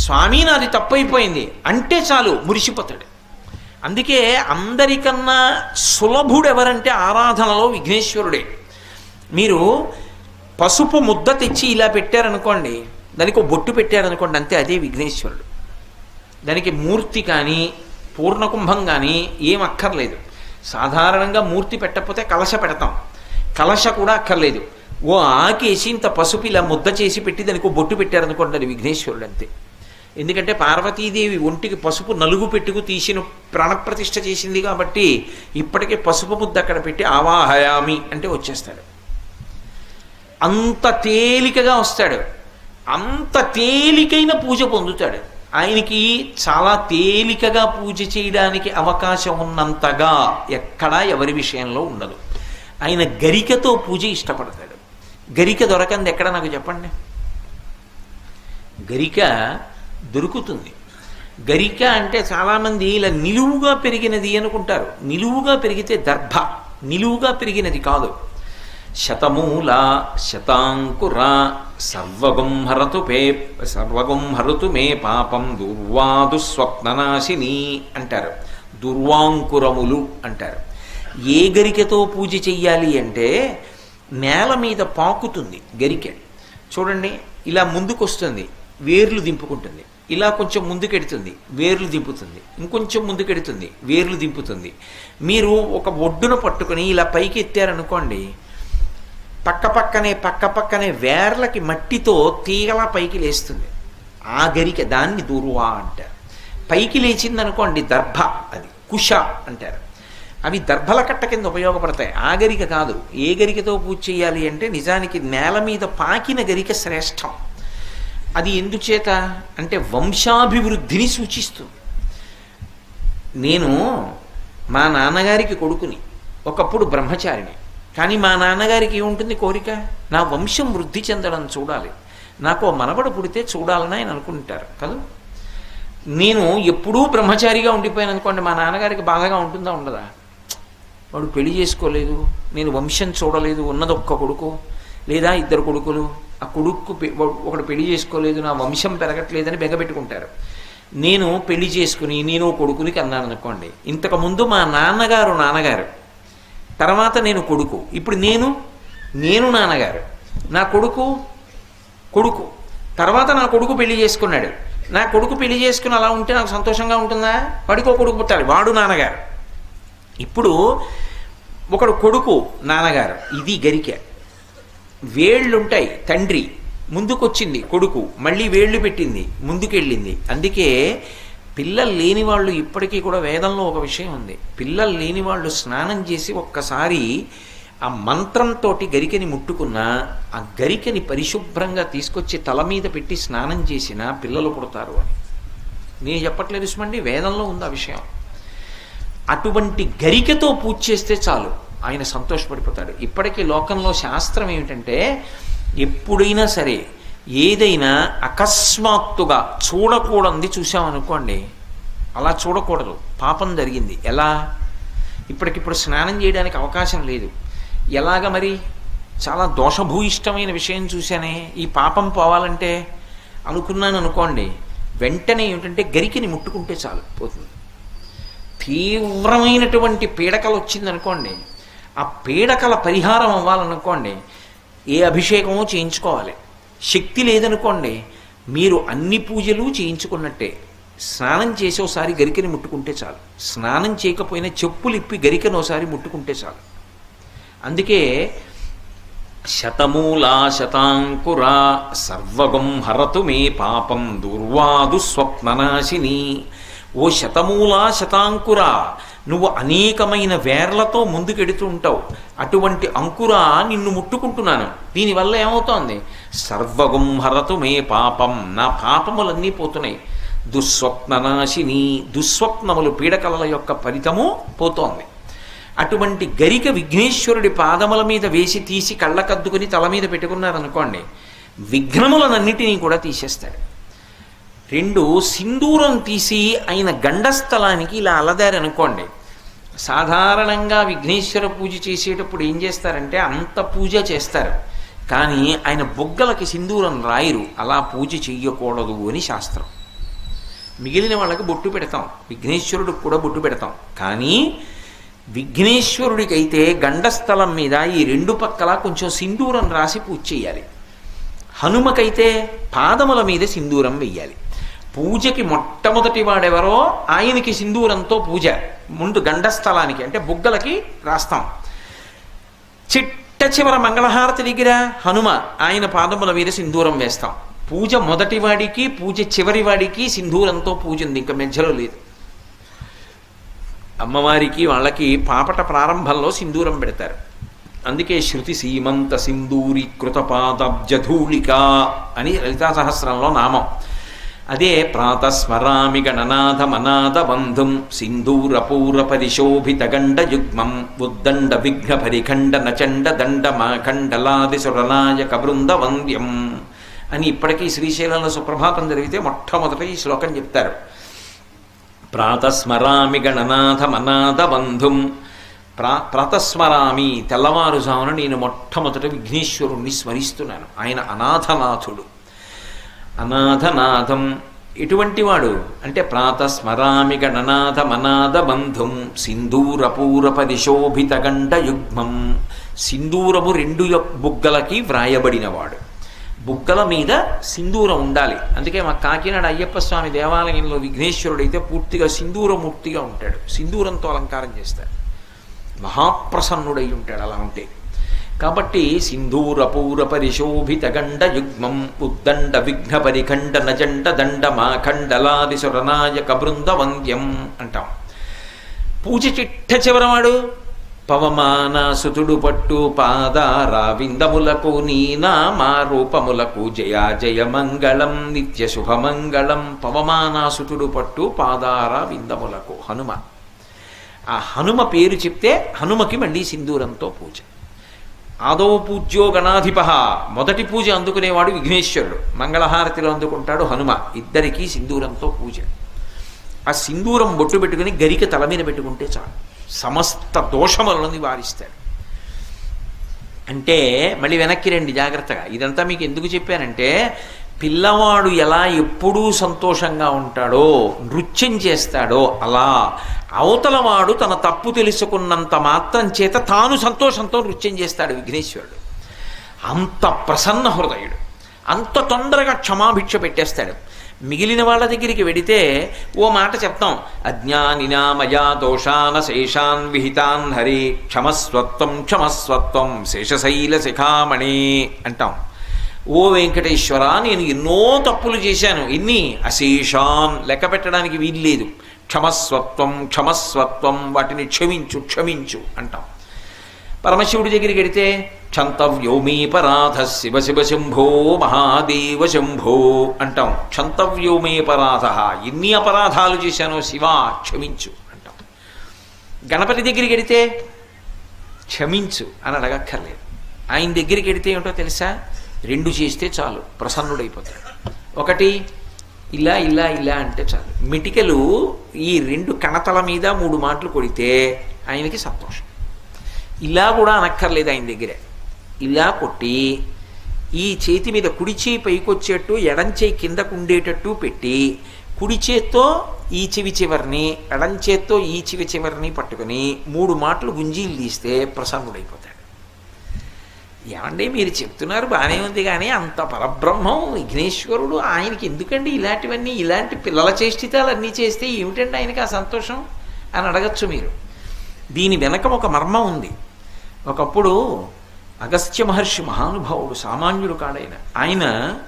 స్వామి నాది తప్పైపోయింది అంటే చాలు మురిసిపోతాడు అందుకే అందరికన్నా సులభుడు ఎవరంటే ఆరాధనలో విఘ్నేశ్వరుడే మీరు పసుపు ముద్ద తెచ్చి ఇలా పెట్టారనుకోండి దానికి ఒక బొట్టు పెట్టారనుకోండి అంతే అదే విఘ్నేశ్వరుడు దానికి మూర్తి కానీ పూర్ణకుంభం కానీ ఏం అక్కర్లేదు సాధారణంగా మూర్తి పెట్టకపోతే కలశ పెడతాం కలశ కూడా అక్కర్లేదు ఓ ఆకేసి ఇంత పసుపు ఇలా ముద్ద చేసి పెట్టి దానికి ఓ బొట్టు పెట్టారనుకోండి అది విఘ్నేశ్వరుడు అంతే ఎందుకంటే పార్వతీదేవి ఒంటికి పసుపు నలుగు పెట్టుకు తీసిన ప్రాణప్రతిష్ఠ చేసింది కాబట్టి ఇప్పటికే పసుపు ముద్ద అక్కడ పెట్టి ఆవాహయామి అంటే వచ్చేస్తాడు అంత తేలికగా వస్తాడు అంత తేలికైన పూజ పొందుతాడు ఆయనకి చాలా తేలికగా పూజ చేయడానికి అవకాశం ఉన్నంతగా ఎక్కడా ఎవరి విషయంలో ఉండదు ఆయన గరికతో పూజ ఇష్టపడతాడు గరిక దొరకంది ఎక్కడ నాకు చెప్పండి గరిక దొరుకుతుంది గరిక అంటే చాలామంది ఇలా నిలువుగా పెరిగినది అనుకుంటారు నిలువుగా పెరిగితే దర్భ నిలువుగా పెరిగినది కాదు శతమూల శతాంకుర సర్వగం హరతు పే సర్వగం హరతు మే పాపం దుర్వాదు స్వప్ననాశిని అంటారు దుర్వాంకురములు అంటారు ఏ గరికతో పూజ చెయ్యాలి అంటే నేల మీద పాకుతుంది గరిక చూడండి ఇలా ముందుకొస్తుంది వేర్లు దింపుకుంటుంది ఇలా కొంచెం ముందుకెడుతుంది వేర్లు దింపుతుంది ఇంకొంచెం ముందుకెడుతుంది వేర్లు దింపుతుంది మీరు ఒక ఒడ్డున పట్టుకొని ఇలా పైకి ఎత్తారనుకోండి పక్క పక్కనే పక్క పక్కనే వేర్లకి మట్టితో తీగలా పైకి లేస్తుంది ఆ గరిక దాన్ని దుర్వా అంటారు పైకి లేచింది అనుకోండి దర్భ అది కుష అంటారు అవి దర్భల కట్ట కింద ఉపయోగపడతాయి ఆ గరిక కాదు ఏ గరికతో పూజ చేయాలి అంటే నిజానికి నేల మీద పాకిన గరిక శ్రేష్టం అది ఎందుచేత అంటే వంశాభివృద్ధిని సూచిస్తుంది నేను మా నాన్నగారికి కొడుకుని ఒకప్పుడు బ్రహ్మచారిని కానీ మా నాన్నగారికి ఏముంటుంది కోరిక నా వంశం వృద్ధి చెందడం చూడాలి నాకు ఓ మనవడు పుడితే చూడాలని ఆయన అనుకుంటారు కదా నేను ఎప్పుడూ బ్రహ్మచారిగా ఉండిపోయాను అనుకోండి మా నాన్నగారికి బాధగా ఉంటుందా ఉండదా వాడు పెళ్లి చేసుకోలేదు నేను వంశం చూడలేదు ఉన్నది ఒక్క కొడుకు లేదా ఇద్దరు కొడుకులు ఆ కొడుకు పె- ఒకడు పెళ్లి చేసుకోలేదు నా వంశం పెరగట్లేదని బెగబెట్టుకుంటారు నేను పెళ్లి చేసుకుని నేను ఓ కొడుకుని కన్నాను అనుకోండి ఇంతకుముందు మా నాన్నగారు నాన్నగారు తర్వాత నేను కొడుకు ఇప్పుడు నేను నేను నాన్నగారు నా కొడుకు కొడుకు తర్వాత నా కొడుకు పెళ్లి చేసుకున్నాడు నా కొడుకు పెళ్లి చేసుకుని అలా ఉంటే నాకు సంతోషంగా ఉంటుందా వాడికి ఒక కొడుకు పుట్టాలి వాడు నాన్నగారు ఇప్పుడు ఒకడు కొడుకు నాన్నగారు ఇది గరిక వేళ్ళుంటాయి తండ్రి ముందుకొచ్చింది కొడుకు మళ్ళీ వేళ్ళు పెట్టింది ముందుకెళ్ళింది అందుకే పిల్లలు లేని వాళ్ళు ఇప్పటికీ కూడా వేదంలో ఒక విషయం ఉంది పిల్లలు లేని వాళ్ళు స్నానం చేసి ఒక్కసారి ఆ మంత్రంతో గరికని ముట్టుకున్నా ఆ గరికని పరిశుభ్రంగా తీసుకొచ్చి తల మీద పెట్టి స్నానం చేసినా పిల్లలు పుడతారు అని నేను చెప్పట్లేదు సుమండి వేదంలో ఉంది ఆ విషయం అటువంటి గరికతో పూజ చేస్తే చాలు ఆయన సంతోషపడిపోతాడు ఇప్పటికీ లోకంలో శాస్త్రం ఏమిటంటే ఎప్పుడైనా సరే ఏదైనా అకస్మాత్తుగా చూడకూడనిది చూసామనుకోండి అలా చూడకూడదు పాపం జరిగింది ఎలా ఇప్పటికిప్పుడు స్నానం చేయడానికి అవకాశం లేదు ఎలాగ మరి చాలా దోషభూయిష్టమైన విషయం చూశానే ఈ పాపం పోవాలంటే అనుకున్నాను అనుకోండి వెంటనే ఏమిటంటే గరికిని ముట్టుకుంటే చాలు పోతుంది తీవ్రమైనటువంటి పీడకలు వచ్చిందనుకోండి ఆ పీడకల పరిహారం అవ్వాలనుకోండి ఏ అభిషేకమో చేయించుకోవాలి శక్తి లేదనుకోండి మీరు అన్ని పూజలు చేయించుకున్నట్టే స్నానం చేసి ఒకసారి గరికని ముట్టుకుంటే చాలు స్నానం చేయకపోయినా చెప్పులు ఇప్పి గరికను ఒకసారి ముట్టుకుంటే చాలు అందుకే శతమూలా శతాంకురా సర్వగం హరతు మే పాపం దుర్వాదు స్వప్ననాశిని ఓ శతమూలా శతాంకురా నువ్వు అనేకమైన వేర్లతో ముందుకెడుతూ ఉంటావు అటువంటి అంకురా నిన్ను ముట్టుకుంటున్నాను దీనివల్ల ఏమవుతోంది సర్వగం హరతు మే పాపం నా పాపములన్నీ పోతున్నాయి దుస్వప్ననాశిని దుస్వప్నములు పీడకలల యొక్క ఫలితము పోతోంది అటువంటి గరిక విఘ్నేశ్వరుడి పాదముల మీద వేసి తీసి కళ్ళకద్దుకుని తల మీద పెట్టుకున్నారనుకోండి విఘ్నములనన్నిటినీ కూడా తీసేస్తాడు రెండు సింధూరం తీసి ఆయన గండస్థలానికి ఇలా అలదారనుకోండి సాధారణంగా విఘ్నేశ్వర పూజ చేసేటప్పుడు ఏం చేస్తారంటే అంత పూజ చేస్తారు కానీ ఆయన బొగ్గలకి సింధూరం రాయరు అలా పూజ చెయ్యకూడదు అని శాస్త్రం మిగిలిన వాళ్ళకి బొట్టు పెడతాం విఘ్నేశ్వరుడికి కూడా బొట్టు పెడతాం కానీ విఘ్నేశ్వరుడికైతే గండస్థలం మీద ఈ రెండు పక్కల కొంచెం సింధూరం రాసి పూజ చేయాలి హనుమకైతే పాదముల మీద సింధూరం వెయ్యాలి పూజకి మొట్టమొదటి వాడెవరో ఆయనకి సింధూరంతో పూజ ముందు గండస్థలానికి అంటే బుగ్గలకి రాస్తాం చిట్ట చివర మంగళహారతి దగ్గర హనుమ ఆయన పాదముల మీద సింధూరం వేస్తాం పూజ మొదటి వాడికి పూజ చివరి వాడికి సింధూరంతో పూజ ఉంది ఇంకా మధ్యలో లేదు అమ్మవారికి వాళ్ళకి పాపట ప్రారంభంలో సింధూరం పెడతారు అందుకే శృతి సీమంత సింధూరి కృతపాదబ్జధూళిక అని లలితా సహస్రంలో నామం అదే ప్రాతస్మరామి గణనాథ మనాథ బంధుం సింధూరపూర పరిశోభిత గండ యుగ్మం ఉద్దండ విఘ్న పరిఖండ నచండ దండ మాఖండలాది సురనాయక బృంద వంద్యం అని ఇప్పటికీ శ్రీశైలంలో సుప్రభాతం జరిగితే మొట్టమొదట ఈ శ్లోకం చెప్తారు ప్రాతస్మరామి గణనాథ మనాథ బంధుం ప్రా ప్రాతస్మరామి తెల్లవారుజామున నేను మొట్టమొదట విఘ్నేశ్వరుణ్ణి స్మరిస్తున్నాను ఆయన అనాథనాథుడు అనాథనాథం ఎటువంటి వాడు అంటే ప్రాతస్మరామి గణనాథ మనాథ బంధుం సింధూరపూర పరిశోభిత గండ యుగ్మం సింధూరము రెండు యొక్- బుగ్గలకి వ్రాయబడినవాడు బుగ్గల మీద సింధూరం ఉండాలి అందుకే మా కాకినాడ అయ్యప్ప స్వామి దేవాలయంలో విఘ్నేశ్వరుడైతే పూర్తిగా సింధూరమూర్తిగా ఉంటాడు సింధూరంతో అలంకారం చేస్తాడు మహాప్రసన్నుడై ఉంటాడు అలా ఉంటే కాబట్టి సింధూరపూర పరిశోభిత గండ యుగ్మం ఉద్దండ విఘ్న పరిఖండ నజండ దండ మాఖండలాది సురనాయక బృంద వంద్యం అంటాం పూజ చిట్ట చివరవాడు పవమానాసుతుడు పట్టు పాదారా విందములకు నీనామా రూపములకు జయ జయ మంగళం నిత్య శుభమంగళం పవమానాసుతుడు పట్టు పాదారా విందములకు హనుమ ఆ హనుమ పేరు చెప్తే హనుమకి మళ్ళీ సింధూరంతో పూజ ఆదో పూజ్యో గణాధిప మొదటి పూజ అందుకునేవాడు విఘ్నేశ్వరుడు మంగళహారతిలో అందుకుంటాడు హనుమ ఇద్దరికీ సింధూరంతో పూజ ఆ సింధూరం బొట్టు పెట్టుకుని గరిక తల మీద పెట్టుకుంటే చాలు సమస్త దోషములను నివారిస్తాడు అంటే మళ్ళీ వెనక్కి రండి జాగ్రత్తగా ఇదంతా మీకు ఎందుకు చెప్పానంటే పిల్లవాడు ఎలా ఎప్పుడూ సంతోషంగా ఉంటాడో నృత్యం చేస్తాడో అలా అవతలవాడు తన తప్పు తెలుసుకున్నంత మాత్రం చేత తాను సంతోషంతో నృత్యం చేస్తాడు విఘ్నేశ్వరుడు అంత ప్రసన్న హృదయుడు అంత తొందరగా క్షమాభిక్ష పెట్టేస్తాడు మిగిలిన వాళ్ళ దగ్గరికి వెడితే ఓ మాట చెప్తాం అజ్ఞానినా మయా దోషాన శేషాన్ విహితాన్ హరి క్షమస్వత్వం క్షమస్వత్వం శేషశైల శిఖామణి అంటాం ఓ వెంకటేశ్వర నేను ఎన్నో తప్పులు చేశాను ఎన్ని అశేషాన్ లెక్క పెట్టడానికి వీల్లేదు క్షమస్వత్వం క్షమస్వత్వం వాటిని క్షమించు క్షమించు అంటాం పరమశివుడి దగ్గరికి వెడితే క్షంతవ్యోమీపరాధ శివ శివ శంభో మహాదేవ శంభో అంటాం క్షంతవ్యోమీపరాధ ఎన్ని అపరాధాలు చేశానో శివ క్షమించు అంటాం గణపతి దగ్గరికి వెడితే క్షమించు అని అడగక్కర్లేదు ఆయన దగ్గరికి వెడితే ఏమిటో తెలుసా రెండు చేస్తే చాలు ప్రసన్నుడైపోతాడు ఒకటి ఇలా ఇలా ఇలా అంటే చాలు మిటికలు ఈ రెండు కణతల మీద మూడు మాటలు కొడితే ఆయనకి సంతోషం ఇలా కూడా అనక్కర్లేదు ఆయన దగ్గరే ఇలా కొట్టి ఈ చేతి మీద కుడి చేయి పైకొచ్చేట్టు ఎడం చేయి కిందకు ఉండేటట్టు పెట్టి కుడి చేత్తో ఈ చెవి చివరిని ఎడం చేత్తో ఈ చెవి చివరిని పట్టుకుని మూడు మాటలు గుంజీలు తీస్తే ప్రసన్నుడైపోతాడు ఏమండి మీరు చెప్తున్నారు బాగానే ఉంది కానీ అంత పరబ్రహ్మం విఘ్నేశ్వరుడు ఆయనకి ఎందుకండి ఇలాంటివన్నీ ఇలాంటి పిల్లల చేష్టితాలు అన్నీ చేస్తే ఏమిటండి ఆయనకి ఆ సంతోషం అని అడగచ్చు మీరు దీని వెనక ఒక మర్మం ఉంది ఒకప్పుడు అగస్త్య మహర్షి మహానుభావుడు సామాన్యుడు కాడైన ఆయన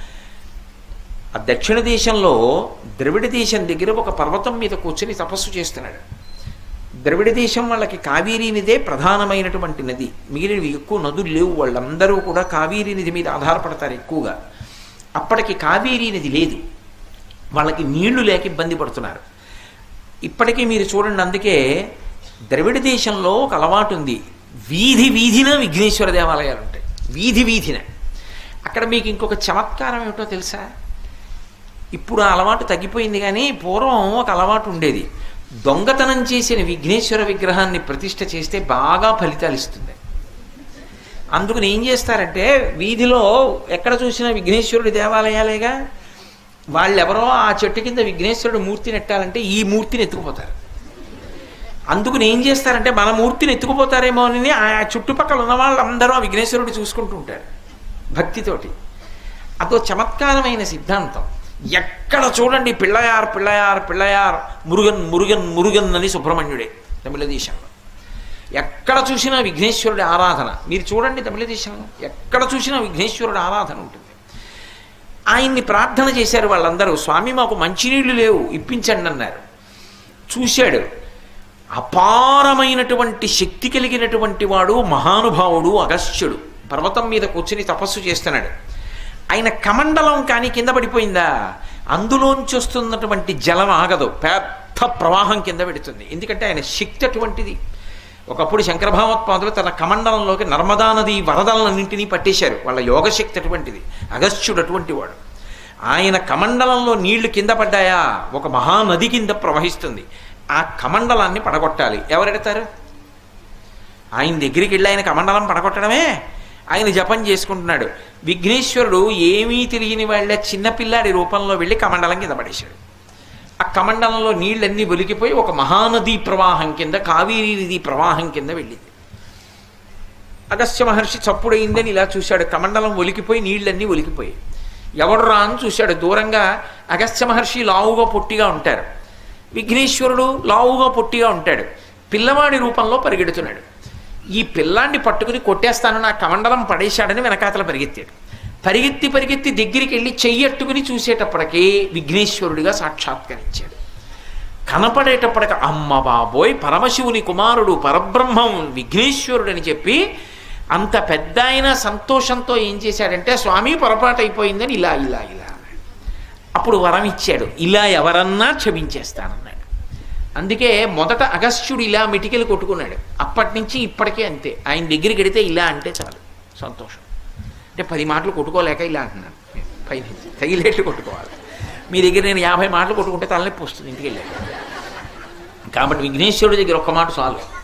ఆ దక్షిణ దేశంలో ద్రవిడ దేశం దగ్గర ఒక పర్వతం మీద కూర్చొని తపస్సు చేస్తున్నాడు ద్రవిడ దేశం వాళ్ళకి కావేరీ నదే ప్రధానమైనటువంటి నది మిగిలినవి ఎక్కువ నదులు లేవు వాళ్ళందరూ కూడా కావేరీ నది మీద ఆధారపడతారు ఎక్కువగా అప్పటికి కావేరీ నది లేదు వాళ్ళకి నీళ్లు లేక ఇబ్బంది పడుతున్నారు ఇప్పటికీ మీరు చూడండి అందుకే ద్రవిడ దేశంలో ఒక అలవాటు ఉంది వీధి వీధిన విఘ్నేశ్వర దేవాలయాలు ఉంటాయి వీధి వీధిన అక్కడ మీకు ఇంకొక చమత్కారం ఏమిటో తెలుసా ఇప్పుడు ఆ అలవాటు తగ్గిపోయింది కానీ పూర్వం ఒక అలవాటు ఉండేది దొంగతనం చేసిన విఘ్నేశ్వర విగ్రహాన్ని ప్రతిష్ఠ చేస్తే బాగా ఫలితాలు ఇస్తుంది అందుకని ఏం చేస్తారంటే వీధిలో ఎక్కడ చూసినా విఘ్నేశ్వరుడి దేవాలయాలేగా వాళ్ళెవరో ఆ చెట్టు కింద విఘ్నేశ్వరుడు మూర్తిని ఎట్టాలంటే ఈ మూర్తిని ఎత్తుకుపోతారు అందుకని ఏం చేస్తారంటే మన మూర్తిని ఎత్తుకుపోతారేమో అని ఆ చుట్టుపక్కల ఉన్న వాళ్ళందరూ ఆ విఘ్నేశ్వరుడు చూసుకుంటూ ఉంటారు భక్తితోటి అదో చమత్కారమైన సిద్ధాంతం ఎక్కడ చూడండి పిళ్ళయార్ పిళ్ళయార్ పిళ్ళయార్ మురుగన్ మురుగన్ మురుగన్ అని సుబ్రహ్మణ్యుడే తమిళ దేశంలో ఎక్కడ చూసినా విఘ్నేశ్వరుడి ఆరాధన మీరు చూడండి తమిళ దేశంలో ఎక్కడ చూసినా విఘ్నేశ్వరుడి ఆరాధన ఉంటుంది ఆయన్ని ప్రార్థన చేశారు వాళ్ళందరూ స్వామి మాకు మంచినీళ్లు లేవు ఇప్పించండి అన్నారు చూశాడు అపారమైనటువంటి శక్తి కలిగినటువంటి వాడు మహానుభావుడు అగస్త్యుడు పర్వతం మీద కూర్చుని తపస్సు చేస్తున్నాడు ఆయన కమండలం కానీ కింద పడిపోయిందా అందులోంచి వస్తున్నటువంటి జలం ఆగదు పెద్ద ప్రవాహం కింద పెడుతుంది ఎందుకంటే ఆయన శక్తి అటువంటిది ఒకప్పుడు శంకరభావోత్పాదులు తన కమండలంలోకి నర్మదా నది వరదలన్నింటినీ పట్టేశారు వాళ్ళ యోగశక్తి అటువంటిది అగస్త్యుడు అటువంటి వాడు ఆయన కమండలంలో నీళ్లు కింద పడ్డాయా ఒక మహానది కింద ప్రవహిస్తుంది ఆ కమండలాన్ని పడగొట్టాలి ఎవరెడతారు ఆయన దగ్గరికి వెళ్ళి ఆయన కమండలం పడగొట్టడమే ఆయన జపం చేసుకుంటున్నాడు విఘ్నేశ్వరుడు ఏమీ తెలియని వాళ్ళ చిన్నపిల్లాడి రూపంలో వెళ్ళి కమండలం కింద పడేశాడు ఆ కమండలంలో నీళ్ళన్నీ ఒలికిపోయి ఒక మహానదీ ప్రవాహం కింద కావేరీ నది ప్రవాహం కింద వెళ్ళింది అగస్త్య మహర్షి చప్పుడైందని ఇలా చూశాడు కమండలం ఒలికిపోయి నీళ్ళన్నీ ఒలికిపోయి ఎవడు రా అని చూశాడు దూరంగా అగస్త్య మహర్షి లావుగా పొట్టిగా ఉంటారు విఘ్నేశ్వరుడు లావుగా పొట్టిగా ఉంటాడు పిల్లవాడి రూపంలో పరిగెడుతున్నాడు ఈ పిల్లాన్ని పట్టుకుని కొట్టేస్తాను నా కమండలం పడేశాడని వెనకాతల పరిగెత్తాడు పరిగెత్తి పరిగెత్తి దగ్గరికి వెళ్ళి చెయ్యట్టుకుని చూసేటప్పటికీ విఘ్నేశ్వరుడిగా సాక్షాత్కరించాడు కనపడేటప్పటికి అమ్మ బాబోయ్ పరమశివుని కుమారుడు పరబ్రహ్మం విఘ్నేశ్వరుడు అని చెప్పి అంత పెద్ద ఆయన సంతోషంతో ఏం చేశాడంటే స్వామి పొరపాటు అయిపోయిందని ఇలా ఇలా ఇలా అన్నాడు అప్పుడు వరం ఇచ్చాడు ఇలా ఎవరన్నా క్షమించేస్తానన్నాడు అందుకే మొదట అగస్త్యుడు ఇలా మిటికెలు కొట్టుకున్నాడు అప్పటి నుంచి ఇప్పటికే అంతే ఆయన దగ్గరికి వెడితే ఇలా అంటే చాలు సంతోషం అంటే పది మాటలు కొట్టుకోలేక ఇలా అంటున్నాను పైన తగిలేట్లు కొట్టుకోవాలి మీ దగ్గర నేను యాభై మాటలు కొట్టుకుంటే తలనొప్పి వస్తుంది ఇంటికి వెళ్ళాక కాబట్టి విఘ్నేశ్వరుడి దగ్గర ఒక్క మాట చాలు